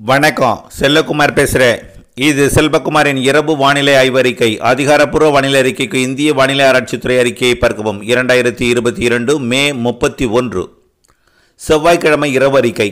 வணக்கம் செல்லகுமார் பேசுகிறேன் இது செல்வகுமாரின் இரவு வானிலை ஆய்வறிக்கை அதிகாரப்பூர்வ வானிலை அறிக்கைக்கு இந்திய வானிலை ஆராய்ச்சித்துறை அறிக்கையை பார்க்கவும் இரண்டாயிரத்தி இருபத்தி இரண்டு மே முப்பத்தி ஒன்று செவ்வாய்க்கிழமை இரவு அறிக்கை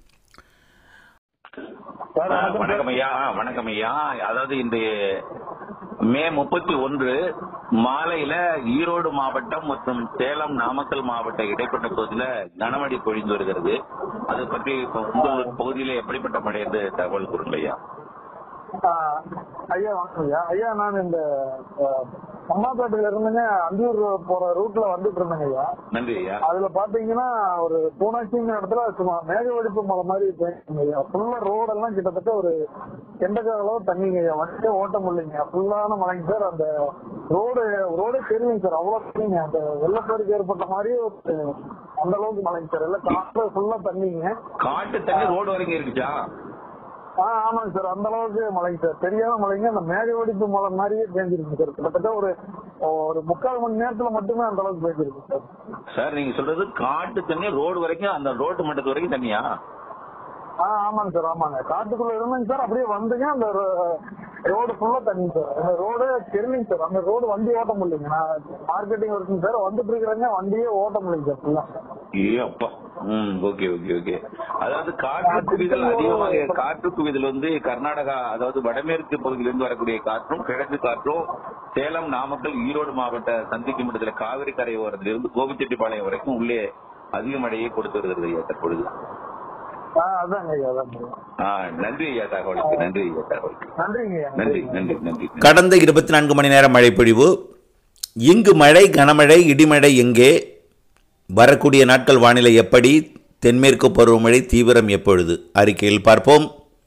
சார் ஆ, வணக்கம் சார். வணக்கம் ஐயா ஆ, வணக்கம் ஐயா அதாவது இந்த மே முப்பத்தி ஒன்று மாலையில ஈரோடு மாவட்டம் மற்றும் சேலம் நாமக்கல் மாவட்ட இடைப்பட்ட பகுதியில கனமழை பொழிந்து வருகிறது அது பற்றி இப்ப உங்கள் பகுதியில எப்படிப்பட்ட மழை என்று தகவல் கூறுங்கள் ஐயா ஆ, ஐயா வணக்கம் ஐயா ஐயா நான் இந்த அம்மாப்பேட்டையில இருந்துங்க அந்தியூர் போற ரூட்ல வந்துட்டு இருந்தேங்க ஐயா நன்றி ஐயா அதுல பாத்தீங்கன்னா ஒரு பூனாச்சிங்கிற இடத்துல சும்மா மேக வெடிப்பு மலை மாதிரி போயிருக்குங்க ஐயா ஃபுல்லா ரோடெல்லாம் கிட்டத்தட்ட ஒரு கெண்டக்கால அளவு தண்ணிங்க ஐயா வண்டியே ஓட்ட முடியலைங்க ஃபுல்லான மலைங்க சார் அந்த ரோடு ரோடே தெரியுங்க சார் அவ்வளவு தண்ணிங்க அந்த வெள்ளப்பெருக்கு ஏற்பட்ட மாதிரி ஒரு அந்த அளவுக்கு மலைங்க சார் எல்லாம் காற்று ஃபுல்லா தண்ணிங்க காட்டு தண்ணி ரோடு வரைக்கும் இருக்குச்சா ஆ ஆமாங்க சார் அந்த அளவுக்கு மழைங்க சார் தெரியாத மழைங்க அந்த மேக வெடிப்பு மழை மாதிரியே பேஞ்சிருக்கு சார் கிட்டத்தட்ட ஒரு ஒரு முக்கால் மணி நேரத்துல மட்டுமே அந்த அளவுக்கு பேஞ்சிருக்கு சார் சார் நீங்க சொல்றது காட்டு தண்ணி ரோடு வரைக்கும் அந்த ரோட்டு மட்டத்து வரைக்கும் தண்ணியா ஆ ஆமாங்க சார் ஆமாங்க காட்டுக்குள்ள இருந்தேங்க சார் அப்படியே வந்துங்க அந்த ரோடு ஃபுல்லா தண்ணிங்க சார் அந்த ரோடு தெரியுங்க சார் அந்த ரோடு வண்டி ஓட்ட முடியலைங்க நான் மார்க்கெட்டிங் இருக்குங்க சார் வந்துட்டு இருக்கிறேங்க வண்டியே ஓட்ட முடியலைங்க சார் ஃபுல்லா ஐயோ அப்பா ம் ஓகே ஓகே ஓகே அதாவது காற்று குவிதல் அதிகமாக காற்று குவிதல் வந்து கர்நாடகா அதாவது வடமேற்கு பகுதியிலிருந்து வரக்கூடிய காற்றும் கிழக்கு காற்றும் சேலம் நாமக்கல் ஈரோடு மாவட்ட சந்திக்கும் இடத்துல காவிரி கரை ஓரத்திலிருந்து கோபிச்செட்டிப்பாளையம் வரைக்கும் உள்ளே அதிக மழையை கொடுத்து வருகிறது ஐயா தற்பொழுது ஆ அதாங்க ஐயா அதாங்க ஐயா. ஆ, நன்றி ஐயா தகவலுக்கு நன்றி ஐயா தகவலுக்கு நன்றிங்க ஐயா நன்றி நன்றி நன்றி கடந்த இருபத்தி நான்கு மணி நேர மழைப்பொழிவு இங்கு மழை கனமழை இடிமழை எங்கே வரக்கூடிய நாட்கள் வானிலை எப்படி தென்மேற்கு பருவமழை தீவிரம் எப்பொழுது அறிக்கையில் பார்ப்போம்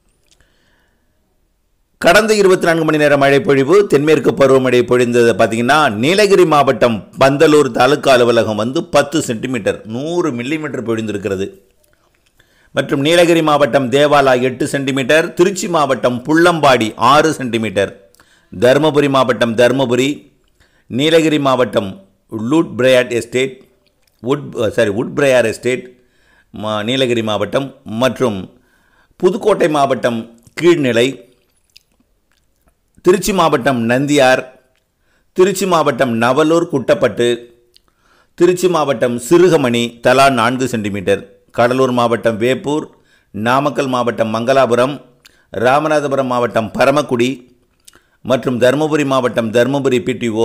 கடந்த இருபத்தி நான்கு மணி நேர மழைப்பொழிவு தென்மேற்கு பருவமழை பொழிந்தது பார்த்தீங்கன்னா நீலகிரி மாவட்டம் பந்தலூர் தாலுக்கா அலுவலகம் வந்து பத்து சென்டிமீட்டர் நூறு மில்லிமீட்டர் பொழிந்திருக்கிறது மற்றும் நீலகிரி மாவட்டம் தேவாலா எட்டு சென்டிமீட்டர் திருச்சி மாவட்டம் புள்ளம்பாடி ஆறு சென்டிமீட்டர் தருமபுரி மாவட்டம் தருமபுரி நீலகிரி மாவட்டம் லூட் Briar Estate Wood sorry Wood Briar Estate மா- நீலகிரி மாவட்டம் மற்றும் புதுக்கோட்டை மாவட்டம் கீழ்நிலை திருச்சி மாவட்டம் நந்தியார் திருச்சி மாவட்டம் நவலூர் குட்டப்பட்டு திருச்சி மாவட்டம் சிறுகமணி தலா நான்கு சென்டிமீட்டர் கடலூர் மாவட்டம் வேப்பூர் நாமக்கல் மாவட்டம் மங்களாபுரம் ராமநாதபுரம் மாவட்டம் பரமக்குடி மற்றும் தருமபுரி மாவட்டம் தருமபுரி பிடிஓ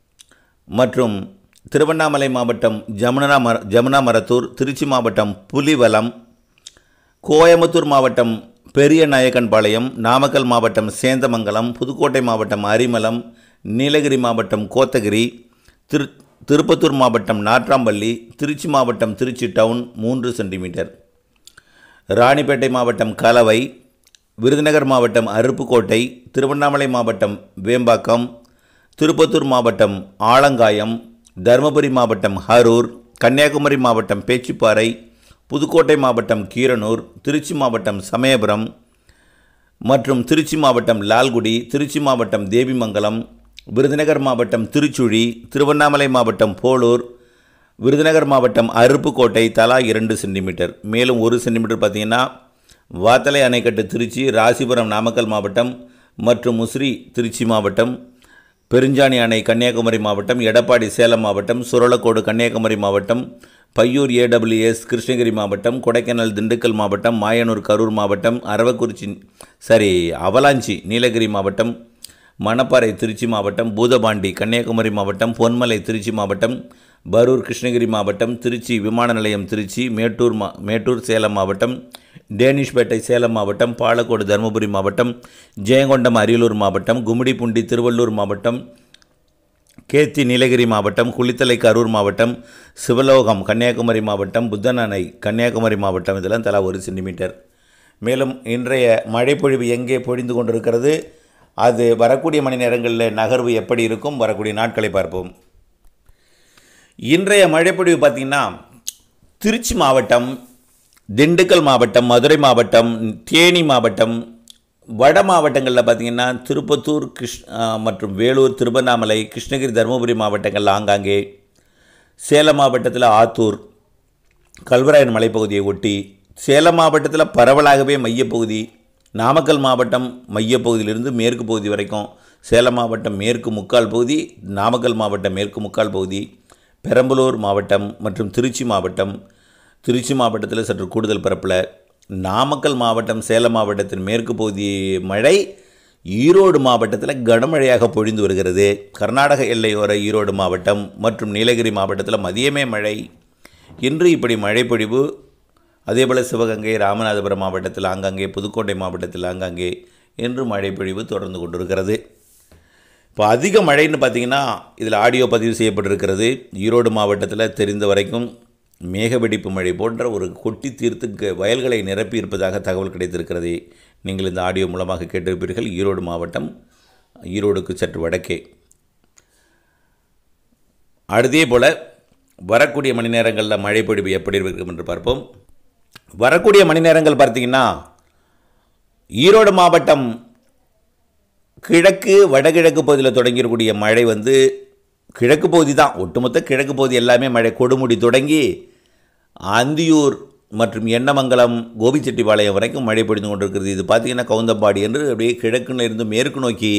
மற்றும் திருவண்ணாமலை மாவட்டம் ஜமுனா மர ஜமுனா மரத்தூர் திருச்சி மாவட்டம் புலிவலம் கோயம்புத்தூர் மாவட்டம் பெரிய நாயக்கன்பாளையம் நாமக்கல் மாவட்டம் சேந்தமங்கலம் புதுக்கோட்டை மாவட்டம் அரிமலம் நீலகிரி மாவட்டம் கோத்தகிரி திரு திருப்பத்தூர் மாவட்டம் நாட்ராம்பள்ளி திருச்சி மாவட்டம் திருச்சி டவுன் மூன்று சென்டிமீட்டர் ராணிப்பேட்டை மாவட்டம் கலவை விருதுநகர் மாவட்டம் அருப்புக்கோட்டை திருவண்ணாமலை மாவட்டம் வேம்பாக்கம் திருப்பத்தூர் மாவட்டம் ஆலங்காயம் தருமபுரி மாவட்டம் ஹரூர் கன்னியாகுமரி மாவட்டம் பேச்சிப்பாறை புதுக்கோட்டை மாவட்டம் கீரனூர் திருச்சி மாவட்டம் சமயபுரம் மற்றும் திருச்சி மாவட்டம் லால்குடி திருச்சி மாவட்டம் தேவிமங்கலம் விருதுநகர் மாவட்டம் திருச்சுழி திருவண்ணாமலை மாவட்டம் போலூர் விருதுநகர் மாவட்டம் அருப்புக்கோட்டை தலா இரண்டு சென்டிமீட்டர் மேலும் ஒரு சென்டிமீட்டர் பார்த்தீங்கன்னா வாத்தலை அணைக்கட்டு திருச்சி ராசிபுரம் நாமக்கல் மாவட்டம் மற்றும் முசிறி திருச்சி மாவட்டம் பெருஞ்சாணி அணை கன்னியாகுமரி மாவட்டம் எடப்பாடி சேலம் மாவட்டம் சுரலக்கோடு கன்னியாகுமரி மாவட்டம் பையூர் ஏடபிள்யூஎஸ் கிருஷ்ணகிரி மாவட்டம் கொடைக்கானல் திண்டுக்கல் மாவட்டம் மாயனூர் கரூர் மாவட்டம் அரவக்குறிச்சி சாரி அவலாஞ்சி நீலகிரி மாவட்டம் மணப்பாறை திருச்சி மாவட்டம் பூதபாண்டி கன்னியாகுமரி மாவட்டம் பொன்மலை திருச்சி மாவட்டம் பரூர் கிருஷ்ணகிரி மாவட்டம் திருச்சி விமான நிலையம் திருச்சி மேட்டூர் மா மேட்டூர் சேலம் மாவட்டம் டேனிஷ்பேட்டை சேலம் மாவட்டம் பாலக்கோடு தருமபுரி மாவட்டம் ஜெயங்கொண்டம் அரியலூர் மாவட்டம் கும்மிடிப்பூண்டி திருவள்ளூர் மாவட்டம் கேத்தி நீலகிரி மாவட்டம் குளித்தலை கரூர் மாவட்டம் சிவலோகம் கன்னியாகுமரி மாவட்டம் புத்தனணை கன்னியாகுமரி மாவட்டம் இதெல்லாம் தலா ஒரு சென்டிமீட்டர் மேலும் இன்றைய மழைப்பொழிவு எங்கே பொழிந்து கொண்டிருக்கிறது அது வரக்கூடிய மணி நேரங்களில் நகர்வு எப்படி இருக்கும் வரக்கூடிய நாட்களை பார்ப்போம் இன்றைய மழைப்பொழிவு பார்த்திங்கன்னா திருச்சி மாவட்டம் திண்டுக்கல் மாவட்டம் மதுரை மாவட்டம் தேனி மாவட்டம் வட மாவட்டங்களில் பார்த்திங்கன்னா திருப்பத்தூர் கிருஷ் ஆ, மற்றும் வேலூர் திருவண்ணாமலை கிருஷ்ணகிரி தருமபுரி மாவட்டங்கள் ஆங்காங்கே சேலம் மாவட்டத்தில் ஆத்தூர் கல்வராயன் மலைப்பகுதியை ஒட்டி சேலம் மாவட்டத்தில் பரவலாகவே மையப்பகுதி நாமக்கல் மாவட்டம் மையப்பகுதியிலிருந்து மேற்கு பகுதி வரைக்கும் சேலம் மாவட்டம் மேற்கு முக்கால் பகுதி நாமக்கல் மாவட்டம் மேற்கு முக்கால் பகுதி பெரம்பலூர் மாவட்டம் மற்றும் திருச்சி மாவட்டம் திருச்சி மாவட்டத்தில் சற்று கூடுதல் பரப்பில் நாமக்கல் மாவட்டம் சேலம் மாவட்டத்தின் மேற்கு பகுதி மழை ஈரோடு மாவட்டத்தில் கனமழையாக பொழிந்து வருகிறது கர்நாடக எல்லையோர ஈரோடு மாவட்டம் மற்றும் நீலகிரி மாவட்டத்தில் மதியமே மழை இன்று இப்படி மழை பொழிவு அதேபோல் சிவகங்கை ராமநாதபுரம் மாவட்டத்தில் ஆங்காங்கே புதுக்கோட்டை மாவட்டத்தில் ஆங்காங்கே என்று மழை பொழிவு தொடர்ந்து கொண்டிருக்கிறது இப்போ அதிக மழைன்னு பார்த்தீங்கன்னா இதில் ஆடியோ பதிவு செய்யப்பட்டிருக்கிறது ஈரோடு மாவட்டத்தில் தெரிந்த வரைக்கும் மேகவெடிப்பு மழை போன்ற ஒரு கொட்டி தீர்த்து க- வயல்களை நிரப்பி இருப்பதாக தகவல் கிடைத்திருக்கிறது நீங்கள் இந்த ஆடியோ மூலமாக கேட்டிருப்பீர்கள் ஈரோடு மாவட்டம் ஈரோடுக்கு சற்று வடக்கே அதே போல் வரக்கூடிய மணி நேரங்களில் மழை பொழிவு எப்படி இருக்கும் என்று பார்ப்போம் வரக்கூடிய மணி நேரங்கள் பார்த்தீங்கன்னா ஈரோடு மாவட்டம் கிழக்கு வடகிழக்கு பகுதியில் தொடங்கியிருக்கக்கூடிய மழை வந்து கிழக்கு பகுதி தான் ஒட்டுமொத்த கிழக்கு பகுதி எல்லாமே மழை கொடுமுடி தொடங்கி அந்தியூர் மற்றும் எண்ணமங்கலம் கோபிச்செட்டிப்பாளையம் வரைக்கும் மழை பொழிந்து கொண்டிருக்கிறது இது பார்த்தீங்கன்னா கவுந்தம்பாடி என்று அப்படியே கிழக்குன்னு இருந்து மேற்கு நோக்கி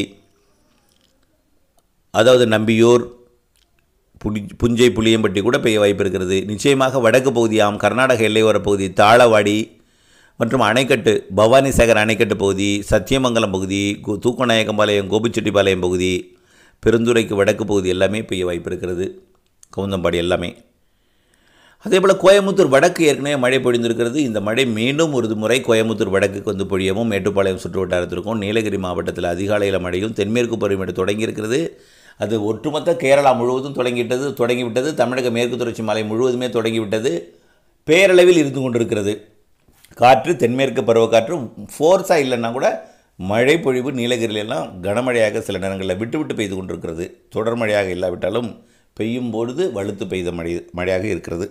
அதாவது நம்பியூர் புடி புஞ்சை புளியம்பட்டி கூட பெய்ய வாய்ப்பு இருக்கிறது நிச்சயமாக வடக்கு பகுதியாம் கர்நாடக எல்லையோர பகுதி தாளவாடி மற்றும் அணைக்கட்டு பவானிசாகர் அணைக்கட்டு பகுதி சத்தியமங்கலம் பகுதி கு- தூக்கநாயக்கம்பாளையம் கோபிச்செட்டிப்பாளையம் பகுதி பெருந்துறைக்கு வடக்கு பகுதி எல்லாமே பெய்ய வாய்ப்பு இருக்கிறது கவுந்தம்பாடி எல்லாமே அதே போல் கோயம்புத்தூர் வடக்கு ஏற்கனவே மழை பொழிந்திருக்கிறது இந்த மழை மீண்டும் ஒரு முறை கோயம்புத்தூர் வடக்குக்கு வந்து பொழியவும் மேட்டுப்பாளையம் சுற்று வட்டாரத்திற்கும் நீலகிரி மாவட்டத்தில் அதிகாலையில் மழையும் தென்மேற்கு பருவமழை தொடங்கியிருக்கிறது அது ஒட்டுமொத்த கேரளா முழுவதும் தொடங்கிவிட்டது தொடங்கிவிட்டது தமிழக மேற்கு தொடர்ச்சி மலை முழுவதுமே தொடங்கிவிட்டது பேரளவில் இருந்து கொண்டிருக்கிறது காற்று தென்மேற்கு பருவக்காற்று ஃபோர்ஸாக இல்லைன்னா கூட மழை பொழிவு நீலகிரியிலெல்லாம் கனமழையாக சில நேரங்களில் விட்டு விட்டு பெய்து கொண்டிருக்கிறது தொடர் மழையாக இல்லாவிட்டாலும் பெய்யும் பொழுது வலுத்து பெய்த மழை மழையாக இருக்கிறது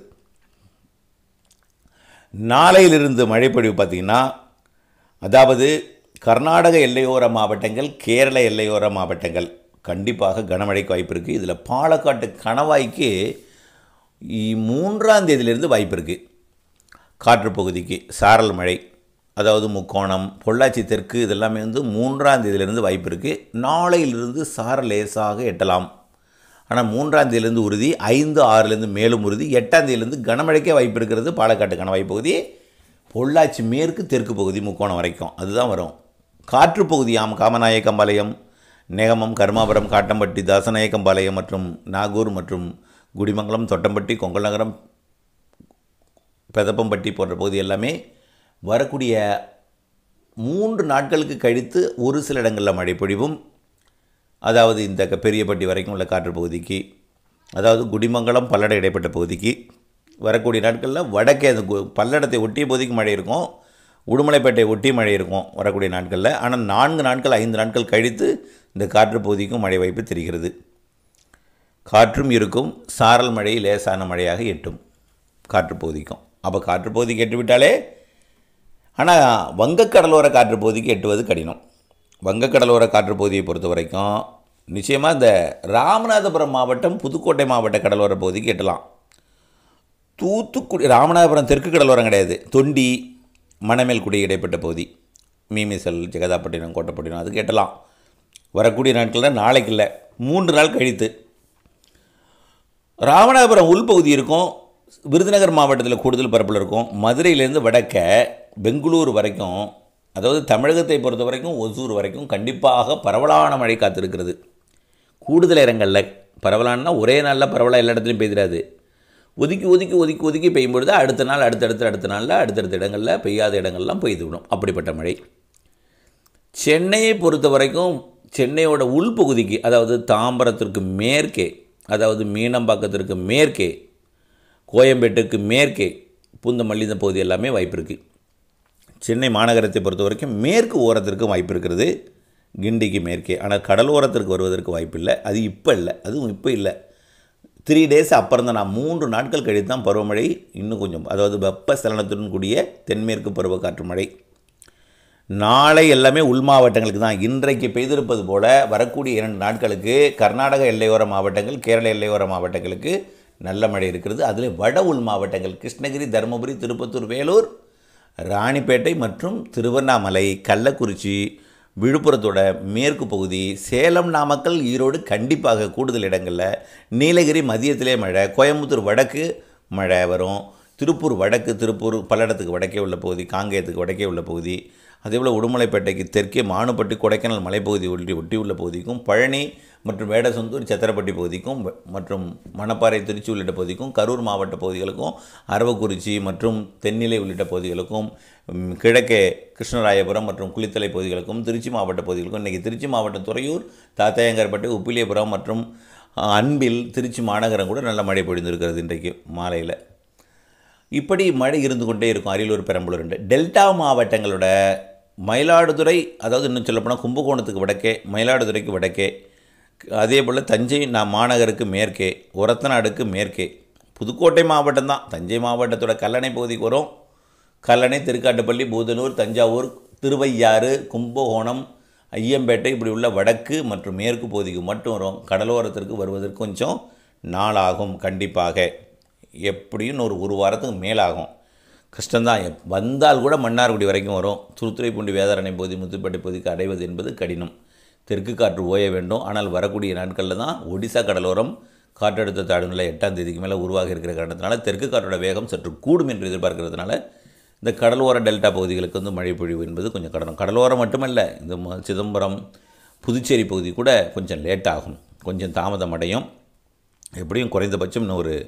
நாளையிலிருந்து மழைப்பொழிவு பார்த்திங்கன்னா அதாவது கர்நாடக எல்லையோர மாவட்டங்கள் கேரள எல்லையோர மாவட்டங்கள் கண்டிப்பாக கனமழைக்கு வாய்ப்பு இருக்குது இதில் பாலக்காட்டு கணவாய்க்கு இ- மூன்றாம் தேதியிலிருந்து வாய்ப்பு இருக்குது காற்று பகுதிக்கு சாரல் மழை அதாவது முக்கோணம் பொள்ளாச்சி தெற்கு இதெல்லாமே வந்து மூன்றாம் தேதியிலிருந்து வாய்ப்பு இருக்குது நாளையிலிருந்து சாரல் லேசாக எட்டலாம் ஆனால் மூன்றாம் தேதியிலேருந்து உறுதி ஐந்து ஆறுலேருந்து மேலும் உறுதி எட்டாம் தேதியிலேருந்து கனமழைக்கே வாய்ப்பு இருக்கிறது பாலக்காட்டு கணவாய் பகுதி பொள்ளாச்சி மேற்கு தெற்கு பகுதி முக்கோணம் வரைக்கும் அதுதான் வரும் காற்று பகுதியாம் காமநாயக்கம்பாளையம் நேகமம் கருமாபுரம் காட்டம்பட்டி தாசநாயக்கம்பாளையம் மற்றும் நாகூர் மற்றும் குடிமங்கலம் தொட்டம்பட்டி கொங்கல் நகரம் பெதப்பம்பட்டி போன்ற பகுதி எல்லாமே வரக்கூடிய மூன்று நாட்களுக்கு கழித்து ஒரு சில இடங்களில் மழை பொழிவும் அதாவது இந்த க- பெரியப்பட்டி வரைக்கும் உள்ள காற்று பகுதிக்கு அதாவது குடிமங்கலம் பல்லடம் இடைப்பட்ட பகுதிக்கு வரக்கூடிய நாட்களில் வடக்கே அந்த கு- பல்லடத்தை ஒட்டிய பகுதிக்கு மழை இருக்கும் உடுமலைப்பேட்டை ஒட்டி மழை இருக்கும் வரக்கூடிய நாட்களில் ஆனால் நான்கு நாட்கள் ஐந்து நாட்கள் கழித்து இந்த காற்று பகுதிக்கும் மழை வாய்ப்பு தெரிகிறது காற்றும் இருக்கும் சாரல் மழை லேசான மழையாக எட்டும் காற்று பகுதிக்கும் அப்போ காற்று பகுதிக்கு எட்டு விட்டாலே ஆனால் வங்கக்கடலோர காற்று பகுதிக்கு எட்டுவது கடினம் வங்கக்கடலோர காற்று பகுதியை பொறுத்த வரைக்கும் நிச்சயமாக இந்த ராமநாதபுரம் மாவட்டம் புதுக்கோட்டை மாவட்ட கடலோர பகுதிக்கு எட்டலாம் தூத்துக்குடி ராமநாதபுரம் தெற்கு கடலோரம் கிடையாது தொண்டி மணமேல்குடி இடைப்பட்ட பகுதி மீமிசல் ஜெகதாப்பட்டினம் கோட்டைப்பட்டினம் அதுக்கு எட்டலாம் வரக்கூடிய நாட்களில் நாளைக்கு இல்லை மூன்று நாள் கழித்து ராமநாதபுரம் உள்பகுதி இருக்கும் விருதுநகர் மாவட்டத்தில் கூடுதல் பரப்பில் இருக்கும் மதுரையிலேருந்து வடக்க பெங்களூர் வரைக்கும் அதாவது தமிழகத்தை பொறுத்த வரைக்கும் ஒசூர் வரைக்கும் கண்டிப்பாக பரவலான மழை காத்திருக்கிறது கூடுதல் இடங்களில் பரவலான்னா ஒரே நாளில் பரவலாக எல்லா இடத்துலையும் பெய்திராது ஒதுக்கி ஒதுக்கி ஒதுக்கி ஒதுக்கி பெய்யும் பொழுது அடுத்த நாள் அடுத்தடுத்த அடுத்த நாளில் அடுத்தடுத்த இடங்களில் பெய்யாத இடங்கள்லாம் பெய்து விடும் அப்படிப்பட்ட மழை சென்னையை பொறுத்த வரைக்கும் சென்னையோட உள்பகுதிக்கு அதாவது தாம்பரத்திற்கு மேற்கே அதாவது மீனம்பாக்கத்திற்கு மேற்கே கோயம்பேட்டுக்கு மேற்கே பூந்தமல்லி இந்த பகுதி எல்லாமே வாய்ப்பு இருக்குது சென்னை மாநகரத்தை பொறுத்த வரைக்கும் மேற்கு ஓரத்திற்கு வாய்ப்பு இருக்கிறது கிண்டிக்கு மேற்கே ஆனால் கடலோரத்திற்கு வருவதற்கு வாய்ப்பு இல்லை அது இப்போ இல்லை அதுவும் இப்போ இல்லை த்ரீ டேஸ் அப்புறம் தான் நான் மூன்று நாட்கள் கழித்து தான் பருவமழை இன்னும் கொஞ்சம் அதாவது வெப்ப சலனத்துடன் கூடிய தென்மேற்கு பருவக்காற்று மழை நாளை எல்லாமே உள் மாவட்டங்களுக்கு தான் இன்றைக்கு பெய்திருப்பது போல வரக்கூடிய இரண்டு நாட்களுக்கு கர்நாடக எல்லையோர மாவட்டங்கள் கேரள எல்லையோர மாவட்டங்களுக்கு நல்ல மழை இருக்கிறது அதில் வட உள் மாவட்டங்கள் கிருஷ்ணகிரி தருமபுரி திருப்பத்தூர் வேலூர் ராணிப்பேட்டை மற்றும் திருவண்ணாமலை கள்ளக்குறிச்சி விழுப்புரத்தோட மேற்கு பகுதி சேலம் நாமக்கல் ஈரோடு கண்டிப்பாக கூடுதல் இடங்களில் நீலகிரி மதியத்திலே மழை கோயம்புத்தூர் வடக்கு மழை வரும் திருப்பூர் வடக்கு திருப்பூர் பல்லடத்துக்கு வடக்கே உள்ள பகுதி காங்கேயத்துக்கு வடக்கே உள்ள பகுதி அதேபோல் உடுமலைப்பேட்டைக்கு தெற்கே மானுப்பட்டி கொடைக்கானல் மலைப்பகுதி ஒட்டி ஒட்டி உள்ள பகுதிக்கும் பழனி மற்றும் வேடசந்தூர் சத்திரப்பட்டி பகுதிக்கும் வ- மற்றும் மணப்பாறை திருச்சி உள்ளிட்ட பகுதிக்கும் கரூர் மாவட்ட பகுதிகளுக்கும் அரவக்குறிச்சி மற்றும் தென்னிலை உள்ளிட்ட பகுதிகளுக்கும் ம், கிழக்கே கிருஷ்ணராயபுரம் மற்றும் குளித்தலை பகுதிகளுக்கும் திருச்சி மாவட்ட பகுதிகளுக்கும் இன்றைக்கி திருச்சி மாவட்டம் துறையூர் தாத்தையங்கார்பட்டு உப்பிலியபுரம் மற்றும் அ, அன்பில் திருச்சி மாநகரம் கூட நல்ல மழை பொழிந்திருக்கிறது இன்றைக்கு மாலையில் இப்படி மழை இருந்து கொண்டே இருக்கும் அரியலூர் பெரம்பலூர் என்று டெல்டா மாவட்டங்களோட மயிலாடுதுறை அதாவது இன்னும் சொல்லப்போனால் கும்பகோணத்துக்கு வடக்கே மயிலாடுதுறைக்கு வடக்கே அதே போல் தஞ்சை நான் மாநகருக்கு மேற்கே ஒரத்தநாடுக்கு மேற்கே புதுக்கோட்டை மாவட்டம் தான் தஞ்சை மாவட்டத்தோட கல்லணை பகுதிக்கு வரும் கல்லணை திருக்காட்டுப்பள்ளி பூதனூர் தஞ்சாவூர் திருவையாறு கும்பகோணம் ஐயம்பேட்டை இப்படி உள்ள வடக்கு மற்றும் மேற்கு பகுதிக்கு மட்டும் வரும் கடலோரத்திற்கு வருவதற்கு கொஞ்சம் நாளாகும் கண்டிப்பாக எப்படியும் ஒரு ஒரு வாரத்துக்கு மேலாகும் கஷ்டம்தான் எப்- வந்தால் கூட மன்னார்குடி வரைக்கும் வரும் திருத்துறைப்பூண்டி வேதாரணை பகுதி முத்துப்பேட்டை பகுதிக்கு அடைவது என்பது கடினம் தெற்கு காற்று ஓய வேண்டும் ஆனால் வரக்கூடிய நாட்களில் தான் ஒடிசா கடலோரம் காற்றழுத்த தாழ்நிலை எட்டாம் தேதிக்கு மேலே உருவாக இருக்கிற காரணத்தினால தெற்கு காற்றோட வேகம் சற்று கூடும் என்று எதிர்பார்க்கிறதுனால இந்த கடலோர டெல்டா பகுதிகளுக்கு வந்து மழை பொழிவு என்பது கொஞ்சம் கடனும் கடலோரம் மட்டுமல்ல இந்த ம- சிதம்பரம் புதுச்சேரி பகுதி கூட கொஞ்சம் லேட் ஆகும் கொஞ்சம் தாமதம் அடையும் எப்படியும் குறைந்தபட்சம் இன்னும் ஒரு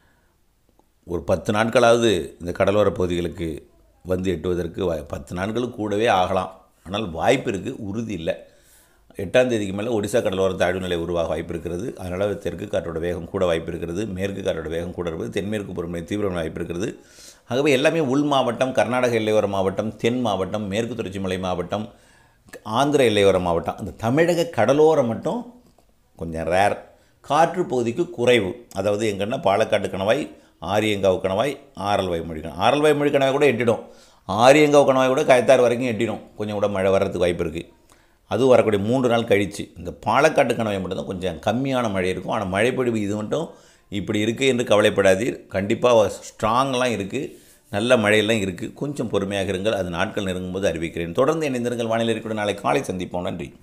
ஒரு பத்து நாட்களாவது இந்த கடலோர பகுதிகளுக்கு வந்து எட்டுவதற்கு வாய்- பத்து நாட்களுக்கு கூடவே ஆகலாம் ஆனால் வாய்ப்பு இருக்குது உறுதி இல்லை எட்டாம் தேதிக்கு மேலே ஒடிசா கடலோர தாழ்வு நிலை உருவாக வாய்ப்பு இருக்கிறது அதனால் தெற்கு காற்றோட வேகம் கூட வாய்ப்பு இருக்கிறது மேற்கு காற்றோட வேகம் கூட இருப்பது தென்மேற்கு பருவமழை தீவிரம் வாய்ப்பு இருக்கிறது ஆகவே எல்லாமே உள் மாவட்டம் கர்நாடக எல்லையோர மாவட்டம் தென் மாவட்டம் மேற்கு தொடர்ச்சி மலை மாவட்டம் ஆந்திர எல்லையோர மாவட்டம் அந்த தமிழக கடலோரம் மட்டும் கொஞ்சம் ரேர் காற்று பகுதிக்கு குறைவு அதாவது எங்கன்னா பாலக்காட்டு கணவாய் ஆரியங்காவு கணவாய் ஆரல்வாய் மொழி கணவாய் ஆரல்வாய் மொழி கணவாய் கூட எட்டிடும் ஆரியங்காவு கணவாய் கூட கயத்தார் வரைக்கும் எட்டிடும் கொஞ்சம் கூட மழை வர்றதுக்கு வாய்ப்பு இருக்குது அதுவும் வரக்கூடிய மூன்று நாள் கழித்து இந்த பாலக்காட்டு கணவாய் மட்டும்தான் கொஞ்சம் கம்மியான மழை இருக்கும் ஆனால் மழைப்பொழிவு இது மட்டும் இப்படி இருக்குது என்று கவலைப்படாதீர் கண்டிப்பாக ஸ்ட்ராங்லாம் இருக்குது நல்ல மழையெல்லாம் இருக்குது கொஞ்சம் பொறுமையாக இருங்கள் அது நாட்கள் நெருங்கும்போது அறிவிக்கிறேன் தொடர்ந்து இணைந்திருங்கள் வானிலை கூட நாளை காலை சந்திப்போம் நன்றி